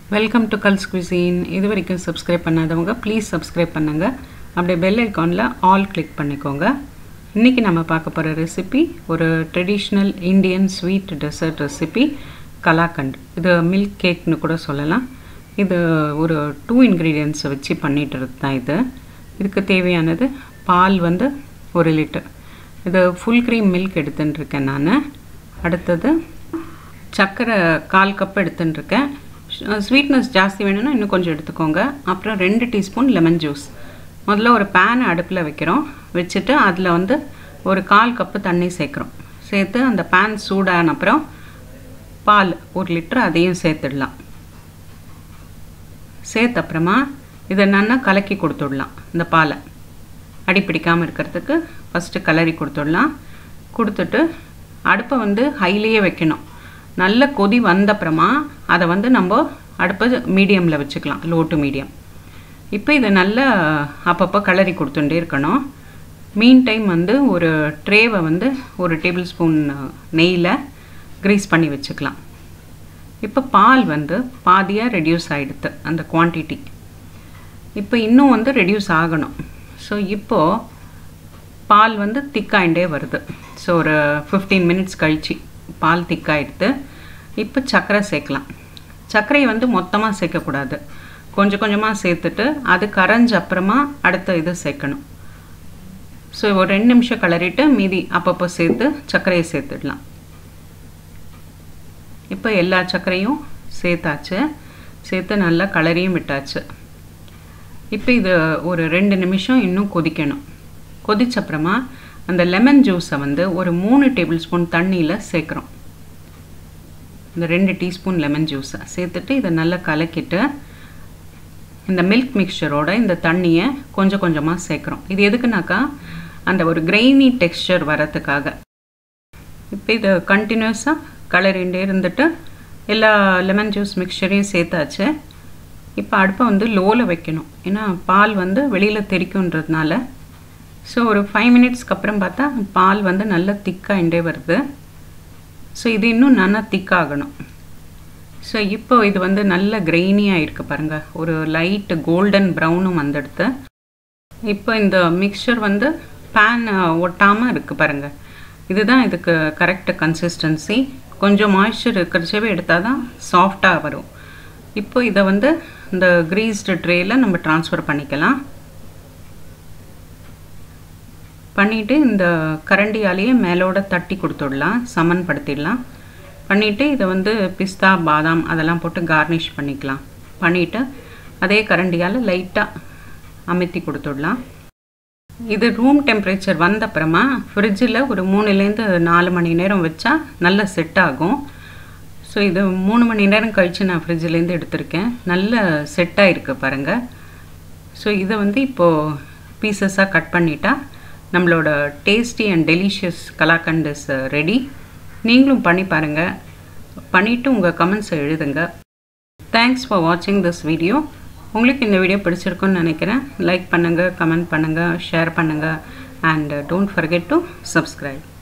welcome to culls cuisine இது வரைக்கும் subscribe பண்ணாதவங்க ப்ளீஸ் சப்ஸ்கிரைப் பண்ணுங்கள் அப்படியே பெல் ஐக்கானில் ஆல் கிளிக் பண்ணிக்கோங்க இன்றைக்கி நம்ம பார்க்க போகிற ரெசிபி ஒரு traditional Indian sweet dessert recipe kalakand இது மில்க் கேக்னு கூட சொல்லலாம் இது ஒரு டூ இன்க்ரீடியன்ஸை வச்சு பண்ணிட்டுறது தான் இது இதுக்கு தேவையானது பால் வந்து ஒரு லிட்டர் இது ஃபுல் க்ரீம் மில்க் எடுத்துன்னு இருக்கேன் நான் அடுத்தது சர்க்கரை கால் கப் எடுத்துன்னு இருக்கேன் ஸ்வீட்னஸ் ஜாஸ்தி வேணும்னா இன்னும் கொஞ்சம் எடுத்துக்கோங்க அப்புறம் ரெண்டு டீஸ்பூன் லெமன் ஜூஸ் முதல்ல ஒரு பேனை அடுப்பில் வைக்கிறோம் வச்சுட்டு அதில் வந்து ஒரு கால் கப்பு தண்ணி சேர்க்குறோம் சேர்த்து அந்த பேன் சூடான அப்புறம் பால் ஒரு லிட்டர் அதையும் சேர்த்துடலாம் சேர்த்த அப்புறமா இதை நல்லா கலக்கி கொடுத்துடலாம் இந்த பாலை அடி பிடிக்காமல் இருக்கிறதுக்கு ஃபஸ்ட்டு கலரி கொடுத்துடலாம் கொடுத்துட்டு அடுப்பை வந்து ஹைலியே வைக்கணும் நல்ல கொதி வந்தப்புறமா அதை வந்து நம்ம அடுப்பை மீடியமில் வச்சுக்கலாம் லோ டு மீடியம் இப்போ இதை நல்லா அப்பப்போ கலரி கொடுத்துட்டே இருக்கணும் மீன் டைம் வந்து ஒரு ட்ரேவை வந்து ஒரு டேபிள் ஸ்பூன் நெய்யில் க்ரீஸ் பண்ணி வச்சுக்கலாம் இப்போ பால் வந்து பாதியாக ரெடியூஸ் ஆகிடுது அந்த குவான்டிட்டி இப்போ இன்னும் வந்து ரெடியூஸ் ஆகணும் ஸோ இப்போது பால் வந்து திக்காயிண்டே வருது ஸோ ஒரு ஃபிஃப்டீன் மினிட்ஸ் கழிச்சு பால் திக்காயிடுது இப்போ சர்க்கரை சேர்க்கலாம் சர்க்கரையை வந்து மொத்தமாக சேர்க்கக்கூடாது கொஞ்சம் கொஞ்சமாக சேர்த்துட்டு அது கரைஞ்ச அப்புறமா அடுத்த இது சேர்க்கணும் ஸோ ஒரு ரெண்டு நிமிஷம் கலரிட்டு மீதி அப்பப்போ சேர்த்து சர்க்கரையை சேர்த்துடலாம் இப்போ எல்லா சர்க்கரையும் சேர்த்தாச்சு சேர்த்து நல்லா கலரியும் விட்டாச்சு இப்போ இது ஒரு ரெண்டு நிமிஷம் இன்னும் கொதிக்கணும் கொதிச்சப்புறமா அந்த லெமன் ஜூஸை வந்து ஒரு மூணு டேபிள் ஸ்பூன் தண்ணியில் சேர்க்குறோம் இந்த ரெண்டு டீஸ்பூன் லெமன் ஜூஸை சேர்த்துட்டு இதை நல்லா கலக்கிட்டு இந்த மில்க் மிக்சரோட இந்த தண்ணியை கொஞ்சம் கொஞ்சமாக சேர்க்குறோம் இது எதுக்குனாக்கா அந்த ஒரு கிரெயினி டெக்ஸ்சர் வரத்துக்காக இப்போ இதை கண்டினியூஸாக கலரிண்டே இருந்துட்டு எல்லா லெமன் ஜூஸ் மிக்சரையும் சேர்த்தாச்சு இப்போ அடுப்பை வந்து லோவில் வைக்கணும் ஏன்னா பால் வந்து வெளியில் தெரிக்குன்றதுனால ஸோ ஒரு ஃபைவ் மினிட்ஸ்க்கு அப்புறம் பார்த்தா பால் வந்து நல்லா திக்காகிண்டே வருது ஸோ இது இன்னும் நல்லா திக்காகணும் ஸோ இப்போ இது வந்து நல்ல கிரெயினியாக இருக்குது பாருங்கள் ஒரு லைட்டு கோல்டன் ப்ரௌனும் வந்துடுது இப்போ இந்த மிக்சர் வந்து பேன் ஒட்டாமல் இருக்குது பாருங்கள் இதுதான் இதுக்கு கரெக்ட் கன்சிஸ்டன்சி கொஞ்சம் மாய்ஸ்சர் இருக்கிறச்சவே எடுத்தால் தான் சாஃப்டாக வரும் இப்போ இதை வந்து இந்த க்ரீஸ்டு ட்ரேயில் நம்ம ட்ரான்ஸ்ஃபர் பண்ணிக்கலாம் பண்ணிவிட்டு இந்த கரண்டியாலேயே மேலோட தட்டி கொடுத்துடலாம் சமன்படுத்திடலாம் பண்ணிவிட்டு இதை வந்து பிஸ்தா பாதாம் அதெல்லாம் போட்டு கார்னிஷ் பண்ணிக்கலாம் பண்ணிவிட்டு அதே கரண்டியால் லைட்டாக அமுத்தி கொடுத்துடலாம் இது ரூம் டெம்பரேச்சர் வந்த அப்புறமா ஃப்ரிட்ஜில் ஒரு மூணுலேருந்து நாலு மணி நேரம் வச்சா நல்ல செட் ஆகும் ஸோ இது மூணு மணி நேரம் கழித்து நான் ஃப்ரிட்ஜிலேருந்து எடுத்திருக்கேன் நல்ல செட்டாக இருக்குது பாருங்கள் ஸோ இதை வந்து இப்போது பீசஸாக கட் பண்ணிட்டா நம்மளோட tasty and delicious kalakand is ready நீங்களும் பண்ணி பாருங்கள் பண்ணிவிட்டு உங்கள் கமெண்ட்ஸை எழுதுங்க தேங்க்ஸ் ஃபார் வாட்சிங் திஸ் வீடியோ உங்களுக்கு இந்த வீடியோ பிடிச்சிருக்குன்னு நினைக்கிறேன் லைக் பண்ணுங்கள் கமெண்ட் பண்ணுங்கள் ஷேர் பண்ணுங்கள் and don't forget to subscribe